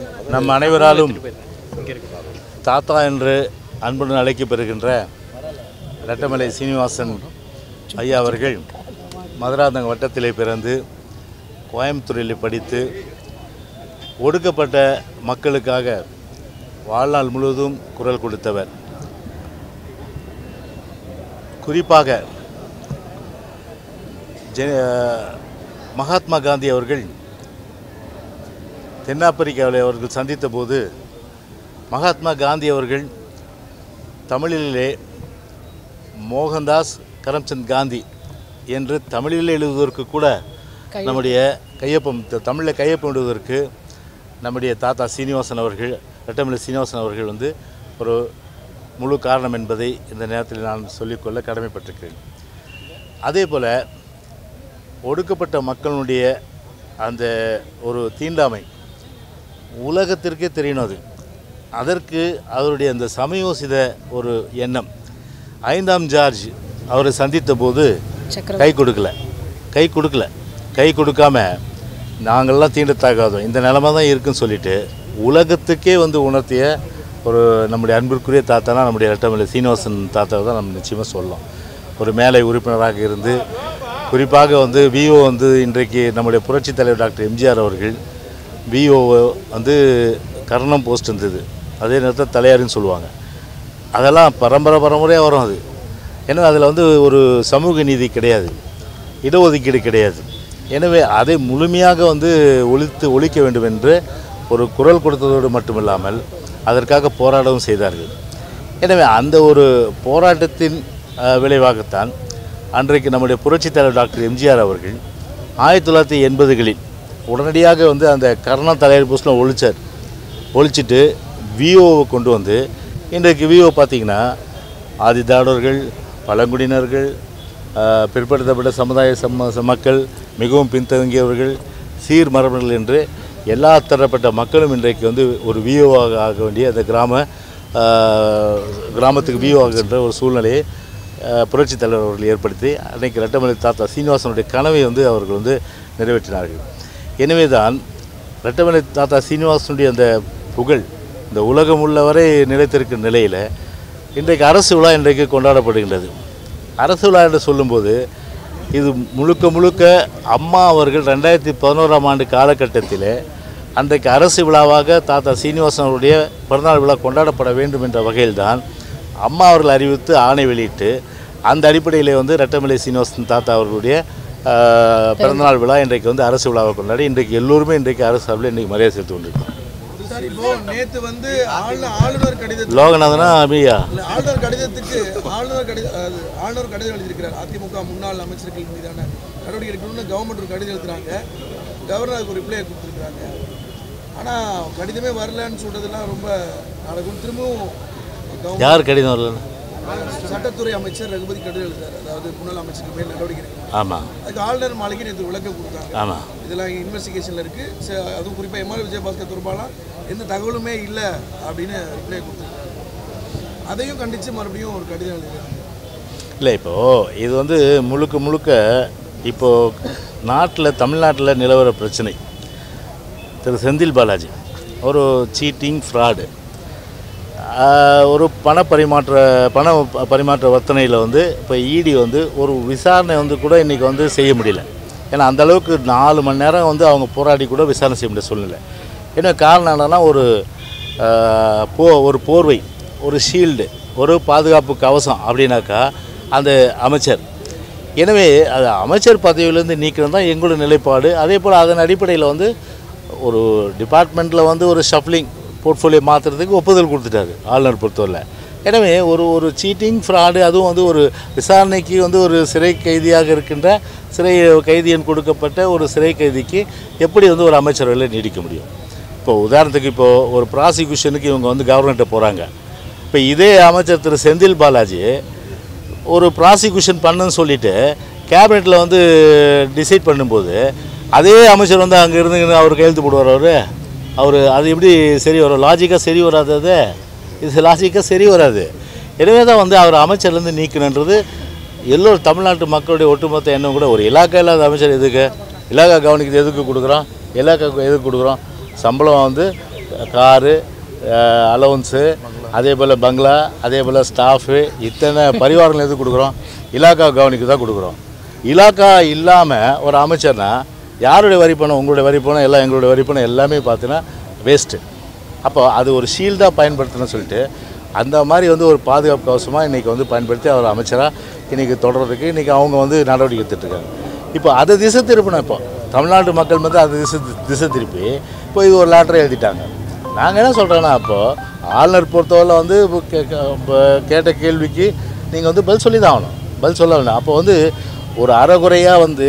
நம் அனைவராலும் தாத்தா என்று அன்புடன் அழைக்கப்பெறுகின்ற ரெட்டமலை சீனிவாசன் ஐயா அவர்கள் மதுராந்தக வட்டத்திலே பிறந்து கோயம்புத்தூரில் படித்து ஒடுக்கப்பட்ட மக்களுக்காக வாழ்நாள் முழுவதும் குரல் கொடுத்தவர் குறிப்பாக ஜெ மகாத்மா காந்தி அவர்கள் தென்னாப்பிரிக்காவில் அவர்கள் சந்தித்த போது மகாத்மா காந்தி அவர்கள் தமிழிலே மோகன்தாஸ் கரம்சந்த் காந்தி என்று தமிழில் எழுதுவதற்கு கூட நம்முடைய கையொப்பம் த- தமிழில் கையொப்பம் இடுவதற்கு நம்முடைய தாத்தா சீனிவாசன் அவர்கள் ரெட்டமலை சீனிவாசன் அவர்கள் வந்து ஒரு முழு காரணம் என்பதை இந்த நேரத்தில் நான் சொல்லிக்கொள்ள கடமைப்பட்டிருக்கிறேன் அதே போல் ஒடுக்கப்பட்ட மக்களுடைய அந்த ஒரு தீண்டாமை உலகத்திற்கே தெரியணும் அது அதற்கு அவருடைய அந்த சமயோசித ஒரு எண்ணம் ஐந்தாம் ஜார்ஜ் அவரை சந்தித்த போது கை கொடுக்கல கை கொடுக்கல கை கொடுக்காம நாங்கள்லாம் தீண்டத்தாகாதோம் இந்த நிலமை தான் இருக்குன்னு சொல்லிட்டு உலகத்துக்கே வந்து உணர்த்திய ஒரு நம்முடைய அன்பிற்குரிய தாத்தானா நம்முடைய ரெட்டமலை சீனிவாசன் தாத்தாவை தான் நம்ம நிச்சயமாக சொல்லலாம் ஒரு மேலை உறுப்பினராக இருந்து குறிப்பாக வந்து விஓ வந்து இன்றைக்கு நம்முடைய புரட்சித் தலைவர் டாக்டர் எம்ஜிஆர் அவர்கள் விஓ வந்து கர்ணம் போஸ்ட் இருந்தது அதே நேரத்தில் தலையாரின்னு சொல்லுவாங்க அதெல்லாம் பரம்பரை பரம்பரையாக வரும் அது ஏன்னா அதில் வந்து ஒரு சமூக நீதி கிடையாது இடஒதுக்கீடு கிடையாது எனவே அதை முழுமையாக வந்து ஒழித்து ஒழிக்க வேண்டும் என்று ஒரு குரல் கொடுத்ததோடு மட்டுமில்லாமல் அதற்காக போராடவும் செய்தார்கள் எனவே அந்த ஒரு போராட்டத்தின் அஹ், விளைவாகத்தான் அன்றைக்கு நம்முடைய புரட்சித் தலைவர் டாக்டர் எம்ஜிஆர் அவர்கள் ஆயிரத்தி தொள்ளாயிரத்தி எண்பதுகளில் உடனடியாக வந்து அந்த கர்ணா தலைவர் போஸ்டில் ஒழிச்சார் ஒழிச்சிட்டு விஓவை கொண்டு வந்து இன்றைக்கு விஓ பார்த்தீங்கன்னா ஆதி திராவிடர்கள் பழங்குடியினர்கள் ஆஹ், பிற்படுத்தப்பட்ட சமுதாய சம ச- மக்கள் மிகவும் பின்தங்கியவர்கள் சீர் மரபர்கள் என்று எல்லா தரப்பட்ட மக்களும் இன்றைக்கு வந்து ஒரு விஓவாக ஆக வேண்டிய அந்த கிராம ஆஹ், கிராமத்துக்கு விஓ ஆகின்ற ஒரு சூழ்நிலையை ஆஹ், புரட்சித் தலைவர் அவர்கள் ஏற்படுத்தி அன்னைக்கு ரெட்டமலை தாத்தா சீனிவாசனுடைய கனவை வந்து அவர்கள் வந்து நிறைவேற்றினார்கள் எனவே தான் ரெட்டமலை தாத்தா சீனிவாசனுடைய அந்த புகழ் இந்த உலகம் உள்ளவரை நிலைத்திருக்கிற நிலையில் இன்றைக்கு அரசு விழா இன்றைக்கு கொண்டாடப்படுகின்றது அரசு விழா என்று சொல்லும்போது இது முழுக்க முழுக்க அம்மா அவர்கள் ரெண்டாயிரத்தி பதினோராம் ஆண்டு காலகட்டத்தில் அன்றைக்கு அரசு விழாவாக தாத்தா சீனிவாசன் அவருடைய பிறந்தநாள் விழா கொண்டாடப்பட வேண்டும் என்ற வகையில்தான் அம்மா அவர்கள் அறிவித்து ஆணை வெளியிட்டு அந்த அடிப்படையில் வந்து ரெட்டமலை சீனிவாசன் தாத்தா அவர்களுடைய ஆஹ், பிறந்தநாள் விழா இன்றைக்கு வந்து அரசு விழாவை கொண்டாடி இன்றைக்கு எல்லோருமே இன்றைக்கு அரசு சார்பில் இன்றைக்கு மரியாதை செலுத்தி கொண்டிருக்கோம் சார் இப்போ நேத்து வந்து ஆளுநர் ஆளுநர் கடிதத்துக்கு லோகநாதனா அபியா இல்ல, ஆளுநர் கடிதத்துக்கு ஆளுநர் கடித அது ஆளுநர் கடிதம் எழுதியிருக்கிறார் அதிமுக முன்னாள் அமைச்சர்கள் மீதான நடவடிக்கை எடுக்கணும்னு கவர்மெண்ட் ஒரு கடிதம் எழுதுறாங்க கவர்னர் அதுக்கு ஒரு ரிப்ளை கொடுத்துருக்காங்க ஆனால் கடிதமே வரலன்னு சொல்றதெல்லாம் ரொம்ப நாளைக்கு திரும்பவும் கவர்மெண்ட் யார் கடிதம் வரல சட்டத்துறை அமைச்சர் ரகுபதி கடிதம் எழுதுறாரு அதாவது முன்னாள் அமைச்சருக்கு மேல் நடவடிக்கை எடுக்கணும் ஆமாம் அதுக்கு ஆளுநர் மாளிகை நேற்று விளக்கம் கொடுத்தாங்க ஆமாம் இதெல்லாம் இன்வெஸ்டிகேஷனில் இருக்குது ச- அதுவும் குறிப்பாக எம்ஆர் விஜயபாஸ்கர் தொடர்பாலாம் எந்த தகவலுமே இல்லை அப்படின்னு ரிப்ளை கொடுத்துருக்காங்க அதையும் கண்டித்து மறுபடியும் ஒரு கடிதம் எழுதுறாங்க இல்லை இப்போது இது வந்து முழுக்க முழுக்க இப்போது நாட்டில் தமிழ்நாட்டில் நிலவர பிரச்சனை திரு செந்தில் பாலாஜி ஒரு சீட்டிங் ஃப்ராடு ஒரு பண பரிமாற்ற பண ப- பரிமாற்ற வர்த்தனையில் வந்து இப்போ இடி வந்து ஒரு விசாரணை வந்து கூட இன்றைக்கி வந்து செய்ய முடியல ஏன்னா அந்த அளவுக்கு நாலு மணி நேரம் வந்து அவங்க போராடி கூட விசாரணை செய்ய முடிய சூழ்நிலை என்ன காரணம் என்னன்னா ஒரு ஆஹ், போ ஒரு போர்வை ஒரு ஷீல்டு ஒரு பாதுகாப்பு கவசம் அப்படின்னாக்கா அந்த அமைச்சர் எனவே அது அமைச்சர் பதவியிலேருந்து நீக்கிறது தான் எங்களோட நிலைப்பாடு அதே போல் அதன் அடிப்படையில் வந்து ஒரு டிபார்ட்மெண்ட்டில் வந்து ஒரு ஷஃப்லிங் போர்ட்ஃபோலியோ மாற்றுறதுக்கு ஒப்புதல் கொடுத்துட்டாரு ஆளுநர் பொறுத்தவரை எனவே ஒரு ஒரு சீட்டிங் ஃப்ராடு அதுவும் வந்து ஒரு விசாரணைக்கு வந்து ஒரு சிறை கைதியாக இருக்கின்ற சிறை கைதியன் கொடுக்கப்பட்ட ஒரு சிறை கைதிக்கு எப்படி வந்து ஒரு அமைச்சரவையில் நீடிக்க முடியும் இப்போ உதாரணத்துக்கு இப்போது ஒரு ப்ராசிக்யூஷனுக்கு இவங்க வந்து கவர்மெண்ட்டை போகிறாங்க இப்போ இதே அமைச்சர் திரு செந்தில் பாலாஜி ஒரு ப்ராசிக்யூஷன் பண்ணுன்னு சொல்லிட்டு கேபினெட்டில் வந்து டிசைட் பண்ணும்போது அதே அமைச்சர் வந்து அங்கே இருந்து அவர் கையெழுத்து போடுவார் அவர் அவர் அது எப்படி சரி வரும் லாஜிக்காக சரி வராது அது இது லாஜிக்காக சரி வராது எனவே தான் வந்து அவர் அமைச்சர்லேருந்து நீக்கணுன்றது எல்லோரும் தமிழ்நாட்டு மக்களுடைய ஒட்டுமொத்த எண்ணம் கூட ஒரு இலாக்கா இல்லாத அமைச்சர் எதுக்கு இலாக்கா கவனிக்கிறது எதுக்கு கொடுக்குறோம் இலாக்கா எதுக்கு கொடுக்குறோம் சம்பளம் வந்து காரு அலவன்ஸு அதே போல் பங்களா அதே போல் ஸ்டாஃபு இத்தனை பரிவாரங்கள் எது கொடுக்குறோம் இலாக்கா கவனிக்கு தான் கொடுக்குறோம் இலாக்கா இல்லாமல் ஒரு அமைச்சர்னா யாருடைய வரி பணம் உங்களுடைய வரி பணம் எல்லாம் எங்களுடைய வரி பணம் எல்லாமே பார்த்தீங்கன்னா வேஸ்ட்டு அப்போ அது ஒரு ஷீல்டாக பயன்படுத்தணும்னு சொல்லிட்டு அந்த மாதிரி வந்து ஒரு பாதுகாப்பு கவசமாக இன்றைக்கி வந்து பயன்படுத்தி அவர் அமைச்சராக இன்றைக்கி தொடர்றதுக்கு இன்றைக்கி அவங்க வந்து நடவடிக்கை எடுத்துட்ருக்காங்க இப்போ அதை திசை திருப்பணும் இப்போ தமிழ்நாட்டு மக்கள் வந்து அதை திசை திசை திருப்பி இப்போ இது ஒரு லேட்டரை எழுதிட்டாங்க நாங்கள் என்ன சொல்கிறோன்னா அப்போது ஆளுநர் பொறுத்தவரை வந்து இப்போ கே- கே- இப்போ கேட்ட கேள்விக்கு நீங்கள் வந்து பதில் சொல்லி தான் ஆகணும் பதில் சொல்ல வேண்டாம் அப்போ வந்து ஒரு அறகுறையாக வந்து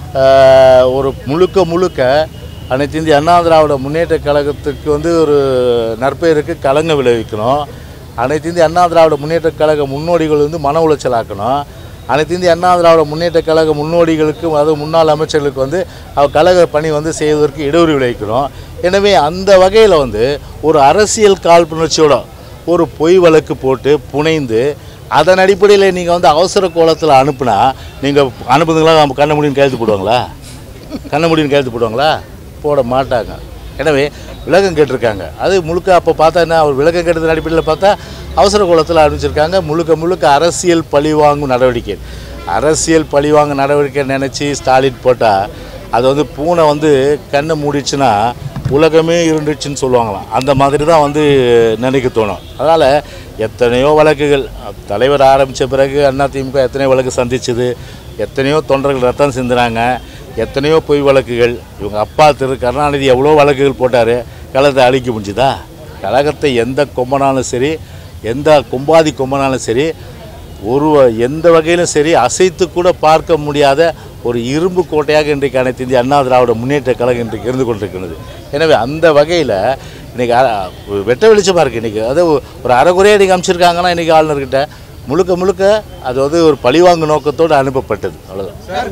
ஆஹ், ஒரு முழுக்க முழுக்க அனைத்து இந்திய அண்ணா திராவிட முன்னேற்ற கழகத்துக்கு வந்து ஒரு நற்பெயருக்கு களங்க விளைவிக்கணும் அனைத்து இந்திய அண்ணா திராவிட முன்னேற்ற கழக முன்னோடிகள் வந்து மன உளைச்சலாக்கணும் அனைத்து இந்திய அண்ணா திராவிட முன்னேற்ற கழக முன்னோடிகளுக்கு அதாவது முன்னாள் அமைச்சர்களுக்கு வந்து அவர் கழக பணி வந்து செய்வதற்கு இடையூறு விளைவிக்கணும் எனவே அந்த வகையில் வந்து ஒரு அரசியல் காழ்ப்புணர்ச்சியோட ஒரு பொய் வழக்கு போட்டு புனைந்து அதன் அடிப்படையில் நீங்கள் வந்து அவசர கோலத்தில் அனுப்புனா நீங்கள் அனுப்புதுங்களா நம்ம கண்ண முடியும் கையெழுத்து போடுவாங்களா கண்ண முடியும் கையெழுத்து போடுவாங்களா போட மாட்டாங்க எனவே விளக்கம் கேட்டிருக்காங்க அது முழுக்க அப்போ பார்த்தா என்ன அவர் விளக்கம் கேட்டதன் அடிப்படையில் பார்த்தா அவசர கோலத்தில் அறிவிச்சிருக்காங்க முழுக்க முழுக்க அரசியல் பழிவாங்கும் நடவடிக்கை அரசியல் பழிவாங்கும் நடவடிக்கை நினச்சி ஸ்டாலின் போட்டால் அது வந்து பூனை வந்து கண்ணை மூடிச்சுன்னா உலகமே இருந்துச்சுன்னு சொல்லுவாங்களாம் அந்த மாதிரி தான் வந்து நினைக்க தோணும் அதனால் எத்தனையோ வழக்குகள் தலைவர் ஆரம்பித்த பிறகு அதிமுக எத்தனையோ வழக்கு சந்திச்சது எத்தனையோ தொண்டர்கள் ரத்தம் சிந்துறாங்க எத்தனையோ பொய் வழக்குகள் இவங்க அப்பா திரு கருணாநிதி எவ்வளோ வழக்குகள் போட்டார் கழகத்தை அழிக்க முடிஞ்சுதா கழகத்தை எந்த கொம்பனாலும் சரி எந்த கொம்பாதி கொம்பனாலும் சரி ஒரு வ- எந்த வகையிலும் சரி அசைத்து கூட பார்க்க முடியாத ஒரு இரும்பு கோட்டையாக இன்றைக்கு அனைத்து இந்திய அண்ணா திராவிட முன்னேற்ற கழகம் இன்றைக்கு இருந்து கொண்டிருக்கிறது எனவே அந்த வகையில் இன்றைக்கி வெட்ட வெளிச்சமாக இருக்குது இன்றைக்கி அதாவது ஒரு அரைகுறையாக இன்றைக்கி அமைச்சிருக்காங்கன்னா இன்றைக்கி ஆளுநர்கிட்ட முழுக்க முழுக்க அது வந்து ஒரு பழிவாங்கு நோக்கத்தோடு அனுப்பப்பட்டது அவ்வளோதான்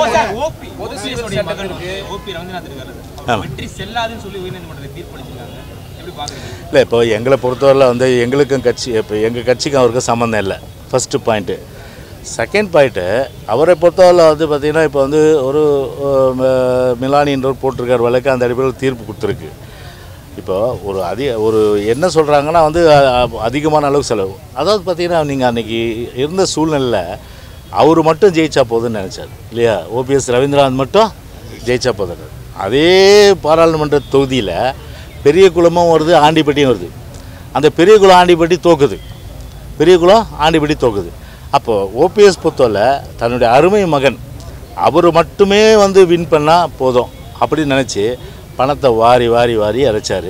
ஓபி பொது சிவில் சட்டத்திற்கு ஓபி ரவீந்திரநாத் இருக்காரு அவர் வெற்றி செல்லாதுன்னு சொல்லி உயர்நீதிமன்றத்தை தீர்ப்பளிச்சிருக்காங்க எப்படி பாக்குறீங்க இல்லை இப்போ எங்களை பொறுத்தவரையில் வந்து எங்களுக்கும் கட்சி இப்போ எங்கள் கட்சிக்கும் அவருக்கும் சம்மந்தம் இல்லை ஃபஸ்ட்டு பாயிண்ட்டு செகண்ட் பாயிண்ட்டு அவரை பொறுத்தவரையில் வந்து பார்த்திங்கன்னா இப்போ வந்து ஒரு அஹ், ம- மிலானின்றவர் போட்டிருக்கார் வழக்கு அந்த அடிப்படையில் தீர்ப்பு கொடுத்துருக்கு இப்போ ஒரு அதிக ஒரு என்ன சொல்கிறாங்கன்னா வந்து அ- அ- அதிகமான அளவுக்கு செலவு அதாவது பார்த்தீங்கன்னா நீங்கள் அன்றைக்கி இருந்த சூழ்நிலையில் அவர் மட்டும் ஜெயிச்சா போதும்னு நினச்சார் இல்லையா ஓபிஎஸ் ரவீந்திரநாத் மட்டும் ஜெயிச்சா போதும் அதே பாராளுமன்ற தொகுதியில் பெரிய குளமும் வருது ஆண்டிப்பட்டியும் வருது அந்த பெரிய குளம் ஆண்டிப்பட்டி தோக்குது பெரிய குளம் ஆண்டிப்பட்டி தோக்குது அப்போது ஓபிஎஸ் பொறுத்தவரை தன்னுடைய அருமை மகன் அவர் மட்டுமே வந்து வின் பண்ணால் போதும் அப்படின்னு நினச்சி பணத்தை வாரி வாரி வாரி அரைச்சார்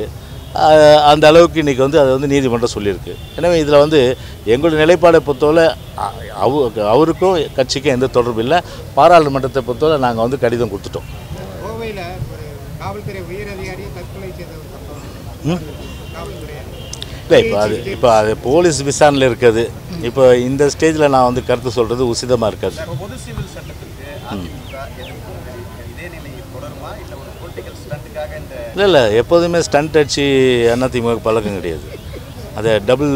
அந்த அளவுக்கு இன்றைக்கி வந்து அது வந்து நீதிமன்றம் சொல்லியிருக்கு எனவே இதில் வந்து எங்களுடைய நிலைப்பாடை பொறுத்தவரை அ- அவ அவருக்கும் கட்சிக்கும் எந்த தொடர்பும் இல்லை பாராளுமன்றத்தை பொறுத்தவரை நாங்கள் வந்து கடிதம் கொடுத்துட்டோம் கோவையில் ஒரு காவல்துறை உயர் அதிகாரியை தற்கொலை செய்த ஒரு சம்பவம் காவல்துறை இல்லை இப்போ அது இப்போ அது போலீஸ் விசாரணையில் இருக்குது இப்போ இந்த ஸ்டேஜில் நான் வந்து கருத்து சொல்கிறது உசிதமாக இருக்காது பொது சிவில் சட்டத்திற்கு அதிமுக எதிர்ப்பு தெரிவிக்கிறது. இதே நிலை தொடருமா இல்ல ஒரு பொலிட்டிக்கல் ஸ்டண்ட்டுக்காக இந்த இல்லை இல்லை எப்போதுமே ஸ்டண்ட் அடிச்சு அதிமுக பழக்கம் கிடையாது அதை டபுள்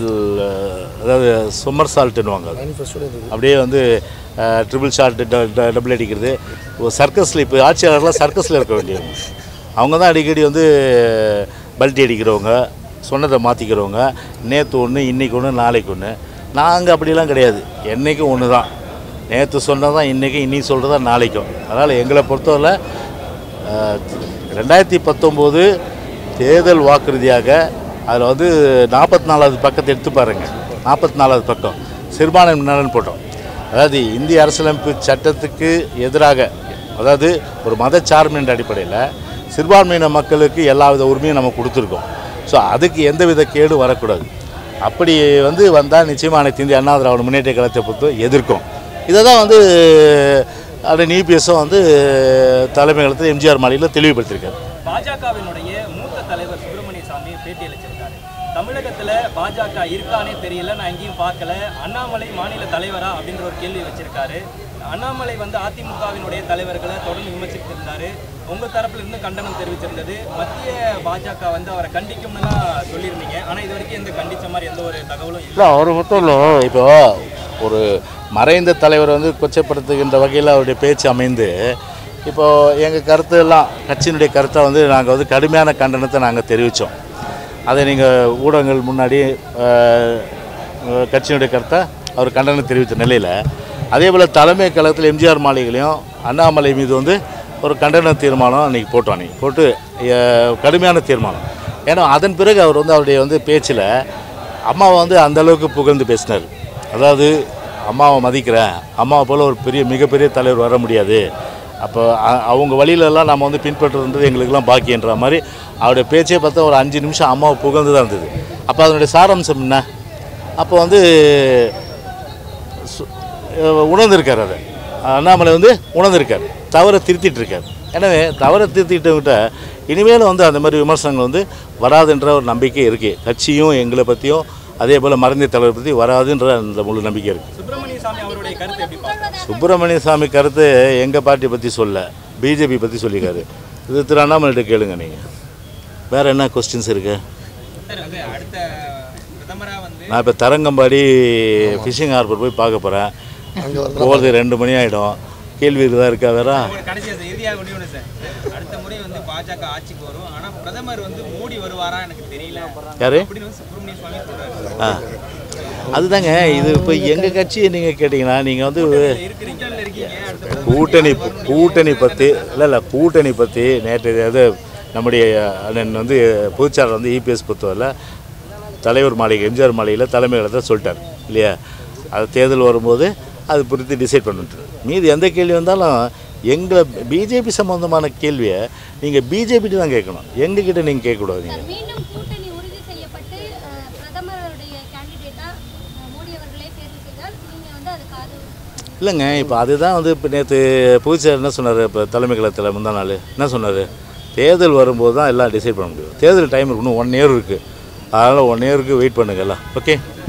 அதாவது சுமர் சால்ட்டுன்னுவாங்க அது அப்படியே வந்து ட்ரிபிள் ஷாட் டபுள் அடிக்கிறது ஒரு சர்க்கஸில் இப்போ ஆட்சியாளர்லாம் சர்க்கஸில் இருக்க வேண்டியவங்க அவங்க தான் அடிக்கடி வந்து பல்ட்டி அடிக்கிறவங்க சொன்னதை மாற்றிக்கிறவங்க நேற்று ஒன்று இன்றைக்கி ஒன்று நாளைக்கு ஒன்று நாங்கள் அப்படிலாம் கிடையாது என்றைக்கும் ஒன்று தான் நேற்று சொன்னதான் இன்றைக்கி இன்னைக்கு சொல்கிறதா நாளைக்கும் அதனால் எங்களை பொறுத்தவரை அஹ், ரெண்டாயிரத்தி பத்தொம்போது தேர்தல் வாக்குறுதியாக அதில் வந்து நாற்பத்தி நாலாவது பக்கத்தை எடுத்து பாருங்க நாற்பத்தி நாலாவது பக்கம் சிறுபான்மை நலன் போட்டோம் அதாவது இந்திய அரசியலமைப்பு சட்டத்துக்கு எதிராக அதாவது ஒரு மதச்சார்பின் அடிப்படையில் சிறுபான்மையின மக்களுக்கு எல்லா வித உரிமையும் நம்ம கொடுத்துருக்கோம் ஸோ அதுக்கு எந்தவித கேடும் வரக்கூடாது அப்படி வந்து வந்தால் நிச்சயமாக அனைத்து இந்திய அண்ணா திராவிட முன்னேற்ற கழகத்தை பொறுத்து எதிர்க்கும் இதை தான் வந்து அது நீபிஎஸும் வந்து தலைமையகத்தில் எம்ஜிஆர் மாளிகையில் தெளிவுபடுத்தியிருக்காரு பாஜகவினுடைய மூத்த தலைவர் சுப்பிரமணிய சாமி பேட்டி அளிச்சிருக்காரு தமிழகத்துல பாஜக இருக்கானே தெரியல நான் எங்கேயும் பார்க்கல அண்ணாமலை மாநில தலைவரா அப்படின்ற ஒரு கேள்வி வச்சிருக்காரு அண்ணாமலை வந்து அதிமுகவினுடைய தலைவர்களை தொடர்ந்து விமர்சித்து இருந்தாரு உங்க தரப்புல இருந்து கண்டனம் தெரிவிச்சிருந்தது மத்திய பாஜக வந்து அவரை கண்டிக்கும்னுலாம் சொல்லியிருந்தீங்க ஆனா இது வரைக்கும் எந்த கண்டிச்ச மாதிரி எந்த ஒரு தகவலும் இல்லை இல்லை அவர் மட்டும் இல்லை இப்போ ஒரு மறைந்த தலைவர் வந்து கொச்சைப்படுத்துகின்ற வகையில் அவருடைய பேச்சு அமைந்து இப்போது எங்கள் கருத்து எல்லாம் கட்சியினுடைய கருத்தை வந்து நாங்கள் வந்து கடுமையான கண்டனத்தை நாங்கள் தெரிவித்தோம் அதை நீங்கள் ஊடகங்கள் முன்னாடி அஹ், அஹ், கட்சியினுடைய கருத்தை அவர் கண்டனம் தெரிவித்த நிலையில் அதே போல் தலைமை கழகத்தில் எம்ஜிஆர் மாளிகையிலையும் அண்ணாமலை மீது வந்து ஒரு கண்டன தீர்மானம் அன்றைக்கி போட்டோம் அன்றைக்கி போட்டு அஹ், கடுமையான தீர்மானம் ஏன்னா அதன் பிறகு அவர் வந்து அவருடைய வந்து பேச்சில் அம்மாவை வந்து அந்த அளவுக்கு புகழ்ந்து பேசினார் அதாவது அம்மாவை மதிக்கிறேன் அம்மாவை போல் ஒரு பெரிய மிகப்பெரிய தலைவர் வர முடியாது அப்போ அ- அவங்க வழியிலெல்லாம் நம்ம வந்து பின்பற்றுறது எங்களுக்கெல்லாம் பாக்கியன்ற மாதிரி அவருடைய பேச்சே பார்த்தா ஒரு அஞ்சு நிமிஷம் அம்மாவை புகழ்ந்து தான் இருந்தது அப்போ அதனுடைய சாராம்சம் என்ன அப்போ வந்து சு- அஹ் உணர்ந்திருக்கார் அதை அண்ணாமலை வந்து உணர்ந்திருக்கார் தவறை திருத்திட்டு இருக்கார் எனவே தவறை திருத்திட்டவங்கிட்ட இனிமேலும் வந்து அந்த மாதிரி விமர்சனங்கள் வந்து வராதுன்ற ஒரு நம்பிக்கை இருக்குது கட்சியும் எங்களை பற்றியும் அதே போல் மறைந்த தலைவர் பற்றி வராதுன்ற அந்த முழு நம்பிக்கை இருக்குது சுப்பிரமணிய சாமி அவருடைய கருத்து எப்படி பார்க்குறாங்க சுப்பிரமணிய சாமி கருத்து எங்கள் பார்ட்டி பற்றி சொல்ல பிஜேபி பற்றி சொல்லியிருக்காரு இது திரு அண்ணாமலைகிட்ட கேளுங்க நீங்கள் வேறு என்ன கொஸ்டின்ஸ் இருக்குது சார் வந்து அடுத்த பிரதமரா வந்து நான் இப்போ தரங்கம்பாடி ஃபிஷிங் ஹார்பர் போய் பார்க்க போகிறேன் போகிறது ரெண்டு மணி ஆகிடும் கேள்வி தான் இருக்கா வேற ஒரு கடைசியா சார் இறுதியாக ஒண்ணே ஒன்று சார் அடுத்த முறை வந்து பாஜக ஆட்சிக்கு வரும் ஆனா பிரதமர் வந்து மோடி வருவாரா எனக்கு தெரியல யாரு அப்படின்னு வந்து சுப்பிரமணிய சுவாமி சொல்றாரு ஆ அதுதாங்க இது இப்போ எங்கள் கட்சியை நீங்கள் கேட்டிங்கன்னா நீங்கள் வந்து இருக்கிறீங்க இருக்கீங்க அடுத்த பிரதமர் கூட்டணி கூட்டணி பற்றி இல்லை இல்லை கூட்டணி பற்றி நேற்று இது நம்முடைய அண்ணன் வந்து பொதுச்சாளர் வந்து இபிஎஸ் பொறுத்தவரையில் தலைவர் மாளிகை எம்ஜிஆர் மாளிகையில் தலைமையில சொல்லிட்டார் இல்லையா அது தேர்தல் வரும்போது அது குறித்து டிசைட் பண்ணிட்டு மீதி எந்த கேள்வி வந்தாலும் எங்களை பிஜேபி சம்மந்தமான கேள்வியை நீங்கள் பிஜேபிட்டு தான் கேட்கணும் எங்ககிட்ட நீங்கள் கேட்கக்கூடாது நீங்கள் மீண்டும் கூட்டணி உறுதி செய்யப்பட்டு அஹ், பிரதமருடைய கேண்டிடேட்டா மோடி அவர்களே தேர்வு செய்தால் நீங்க வந்து அதுக்கு ஆதரவு இல்லைங்க இப்போ அதுதான் வந்து இப்போ நேற்று புதுச்சார் என்ன சொன்னார் இப்போ தலைமை கழகத்தில் முந்தா நாள் என்ன சொன்னார் தேர்தல் வரும்போது தான் எல்லாம் டிசைட் பண்ண முடியும் தேர்தல் டைம் இருக்கு இன்னும் ஒன் இயர் இருக்குது அதனால் ஒன் இயருக்கு வெயிட் பண்ணுங்க எல்லாம் ஓகே